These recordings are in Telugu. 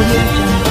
audio jungle.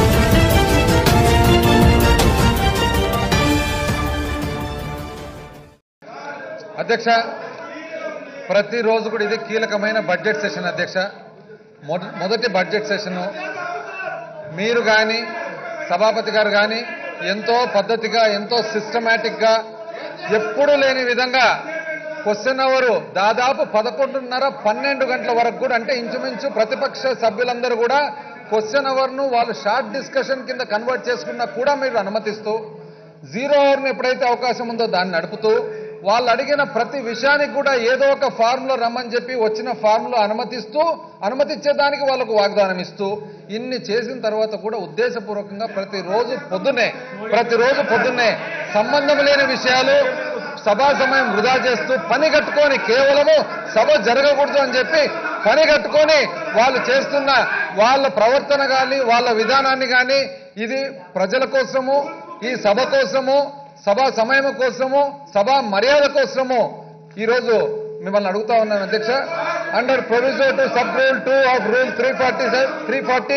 అధ్యక్ష ప్రతిరోజు కూడా ఇది కీలకమైన బడ్జెట్ సెషన్ అధ్యక్ష మొద- మొదటి బడ్జెట్ సెషను మీరు కానీ సభాపతి గారు కానీ ఎంతో పద్ధతిగా ఎంతో సిస్టమేటిక్గా ఎప్పుడూ లేని విధంగా క్వశ్చన్ అవరు దాదాపు పదకొండున్నర పన్నెండు గంటల వరకు కూడా అంటే ఇంచుమించు ప్రతిపక్ష సభ్యులందరూ కూడా క్వశ్చన్ అవర్ను వాళ్ళు షార్ట్ డిస్కషన్ కింద కన్వర్ట్ చేసుకున్నా కూడా మీరు అనుమతిస్తూ జీరో అవర్ను ఎప్పుడైతే అవకాశం ఉందో దాన్ని నడుపుతూ వాళ్ళు అడిగిన ప్రతి విషయానికి కూడా ఏదో ఒక ఫార్ములో రమ్మని చెప్పి వచ్చిన ఫార్ములో అనుమతిస్తూ అనుమతించేదానికి వాళ్ళకు వాగ్దానం ఇస్తూ ఇన్ని చేసిన తర్వాత కూడా ఉద్దేశపూర్వకంగా ప్రతిరోజు పొద్దున్నే ప్రతిరోజు పొద్దున్నే సంబంధం లేని విషయాలు సభా సమయం వృధా చేస్తూ పని కట్టుకొని కేవలము సభ జరగకూడదు అని చెప్పి పని కట్టుకొని వాళ్ళు చేస్తున్న వాళ్ళ ప్రవర్తన కానీ వాళ్ళ విధానాన్ని కానీ ఇది ప్రజల కోసము ఈ సభ కోసము సభా సమయం కోసము సభా మర్యాద కోసము ఈరోజు మిమ్మల్ని అడుగుతా ఉన్నాను అధ్యక్ష under provision two sub rule two of rule three forty three forty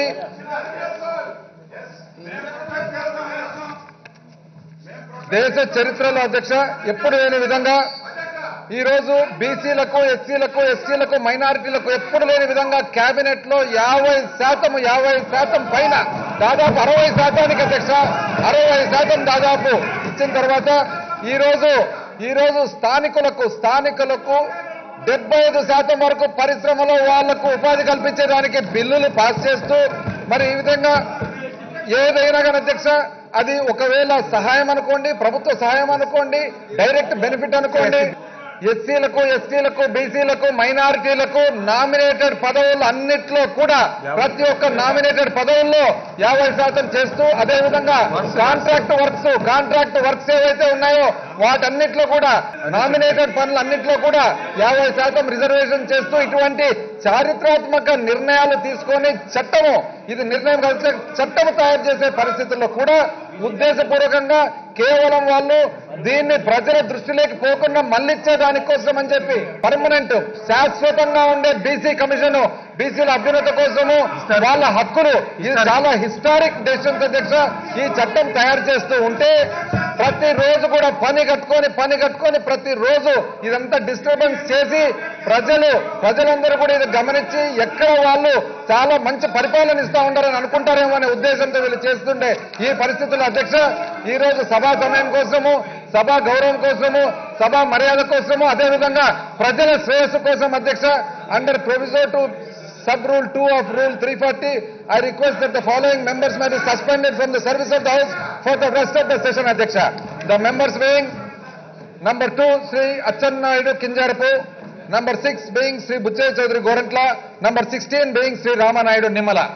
దేశ చరిత్రలో అధ్యక్ష ఎప్పుడు లేని విధంగా ఈ రోజు బీసీలకు ఎస్సీలకు ఎస్టీలకు మైనారిటీలకు ఎప్పుడు లేని విధంగా కేబినెట్ లో యాభై శాతం యాభై శాతం పైన దాదాపు అరవై శాతానికి అధ్యక్ష అరవై శాతం దాదాపు ఇచ్చిన తర్వాత ఈ రోజు ఈ రోజు స్థానికులకు స్థానికులకు డెబ్బై ఐదు శాతం వరకు పరిశ్రమలో వాళ్లకు ఉపాధి కల్పించేదానికి బిల్లులు పాస్ చేస్తూ మరి ఈ విధంగా ఏదైనా కానీ అధ్యక్ష అది ఒకవేళ సహాయం అనుకోండి ప్రభుత్వ సహాయం అనుకోండి డైరెక్ట్ బెనిఫిట్ అనుకోండి ఎస్సీలకు ఎస్టీలకు బీసీలకు మైనారిటీలకు నామినేటెడ్ పదవులు అన్నిట్లో కూడా ప్రతి ఒక్క నామినేటెడ్ పదవుల్లో యాభై శాతం చేస్తూ అదేవిధంగా కాంట్రాక్ట్ వర్క్స్ కాంట్రాక్ట్ వర్క్స్ ఏవైతే ఉన్నాయో వాటన్నిట్లో కూడా నామినేటెడ్ పనులు అన్నిట్లో కూడా యాభై శాతం రిజర్వేషన్ చేస్తూ ఇటువంటి చారిత్రాత్మక నిర్ణయాలు తీసుకొని చట్టము ఇది నిర్ణయం కలిసి చట్టము తయారు చేసే పరిస్థితుల్లో కూడా ఉద్దేశపూర్వకంగా కేవలం వాళ్ళు దీన్ని ప్రజల దృష్టిలోకి పోకుండా మళ్ళిచ్చే దానికోసం అని చెప్పి పర్మనెంట్ శాశ్వతంగా ఉండే బీసీ కమిషన్ బీసీల అభ్యున్నత కోసము వాళ్ళ హక్కులు ఇది చాలా హిస్టారిక్ డెసిషన్స్ అధ్యక్ష ఈ చట్టం తయారు చేస్తూ ఉంటే ప్రతిరోజు కూడా పని కట్టుకొని పని కట్టుకొని ప్రతిరోజు ఇదంతా డిస్టర్బెన్స్ చేసి ప్రజలు ప్రజలందరూ కూడా ఇది గమనించి ఎక్కడ వాళ్ళు చాలా మంచి పరిపాలన ఇస్తా ఉంటారని అనుకుంటారేమో అనే ఉద్దేశంతో వీళ్ళు చేస్తుండే ఈ పరిస్థితుల్లో అధ్యక్ష ఈ రోజు సభా సమయం కోసము సభా గౌరవం కోసము సభా మర్యాద కోసము అదేవిధంగా ప్రజల శ్రేయస్సు కోసం అధ్యక్ష under provision two sub rule 2 of rule 340 i request that the following members may be suspended from the service of the house for the rest of the session adhyaksha the members being number 2 sri achan naidu kinjarapu number 6 being sri buchay chaudhary gorantla number 16 being sri rama naidu nimala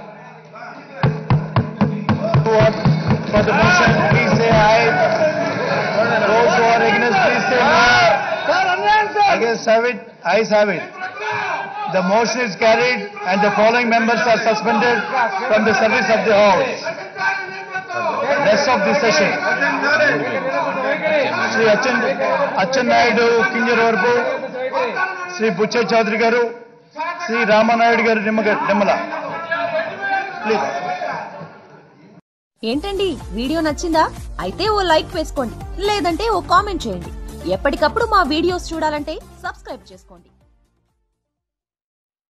For the motion, please say aye. Those who are against, please say no. Against have it, ayes have it. The motion is carried and the following members are suspended from the service of the House. Rest of the session. Sri Achan, Achan Naidu, Kinjaravarpu, Sri Buchay Chaudhary Garu, Sri Ramanayadu Garu Nimmaga- Nimmala. Please. ఏంటండి వీడియో నచ్చిందా అయితే ఓ లైక్ వేసుకోండి లేదంటే ఓ కామెంట్ చేయండి ఎప్పటికప్పుడు మా వీడియోస్ చూడాలంటే సబ్స్క్రైబ్ చేసుకోండి